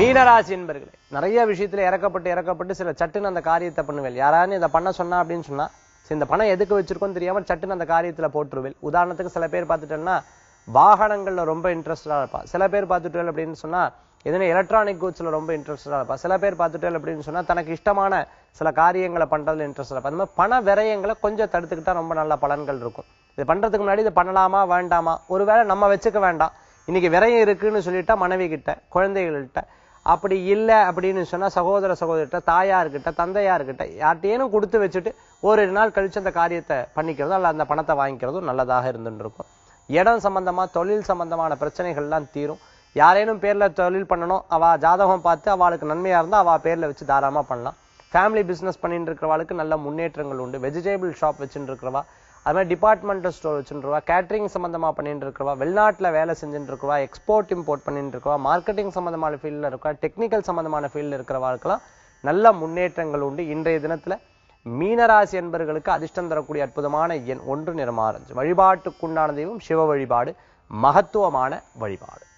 மீனராசி என்பர்களே நிறைய விஷயத்துல இறக்கப்பட்டு இறக்கப்பட்டு சில சட்டுன்னு அந்த காரியத்தை பண்ணுவேன் யாராவது இதை பண்ண சொன்னா அப்படின்னு சொன்னா சரி, இந்த பணம் எதுக்கு வச்சிருக்கோம்னு தெரியாம சட்டுன்னு அந்த காரியத்துல போட்டுருவேன் உதாரணத்துக்கு சில பேர் பார்த்துட்டோம்னா வாகனங்கள்ல ரொம்ப இன்ட்ரெஸ்டடா இருப்பா சில பேர் பார்த்துட்டேன் அப்படின்னு சொன்னா எதுனா எலக்ட்ரானிக் கூட்ஸ்ல ரொம்ப இன்ட்ரெஸ்டடா இருப்பா சில பேர் பார்த்துட்டேன் அப்படின்னு சொன்னா தனக்கு இஷ்டமான சில காரியங்களை பண்றதுல இன்ட்ரெஸ்டா இருப்பா அந்த மாதிரி பண விரயங்களை கொஞ்சம் தடுத்துக்கிட்டா ரொம்ப நல்ல பலன்கள் இருக்கும் இது பண்றதுக்கு முன்னாடி இது பண்ணலாமா வேண்டாமா ஒருவேளை நம்ம வச்சுக்க வேண்டாம் இன்னைக்கு விரயம் இருக்குன்னு சொல்லிட்டா மனைவி கிட்ட குழந்தைகள்கிட்ட அப்படி இல்லை அப்படின்னு சொன்னா சகோதர சகோதரிட்ட தாயார்கிட்ட தந்தையார்கிட்ட யார்ட்டேனும் கொடுத்து வச்சுட்டு ஒரு நாள் கழிச்சு அந்த காரியத்தை பண்ணிக்கிறதோ அல்ல அந்த பணத்தை வாங்கிக்கிறதும் நல்லதாக இருந்துட்டு இருக்கும் இடம் சம்பந்தமா தொழில் சம்பந்தமான பிரச்சனைகள்லாம் தீரும் யாரேனும் பேர்ல தொழில் பண்ணணும் அவ ஜாதகம் பார்த்து அவளுக்கு நன்மையா இருந்தா அவ பேர்ல வச்சு தாராளமா பண்ணலாம் ஃபேமிலி பிசினஸ் பண்ணிட்டு இருக்கிறவாளுக்கு நல்ல முன்னேற்றங்கள் உண்டு வெஜிடபிள் ஷாப் வச்சுட்டு இருக்கிறவா அது மாதிரி டிபார்ட்மெண்டல் ஸ்டோர் வச்சுருவா கேட்டரிங் சம்பந்தமா பண்ணிட்டு இருக்கிறவா வெளிநாட்டுல வேலை செஞ்சுட்டு இருக்கிறவா எக்ஸ்போர்ட் இம்போர்ட் பண்ணிட்டு இருக்கவா மார்க்கெட்டிங் சம்பந்தமான ஃபீல்டில் இருக்கா டெக்னிக்கல் சம்பந்தமான ஃபீல்டில் இருக்கிறவாளுக்கெல்லாம் நல்ல முன்னேற்றங்கள் உண்டு இன்றைய தினத்துல மீனராசி என்பவர்களுக்கு அதிர்ஷ்டம் தரக்கூடிய அற்புதமான எண் ஒன்று நிறமாறஞ்சு வழிபாட்டுக்குண்டான தெய்வம் சிவ வழிபாடு மகத்துவமான வழிபாடு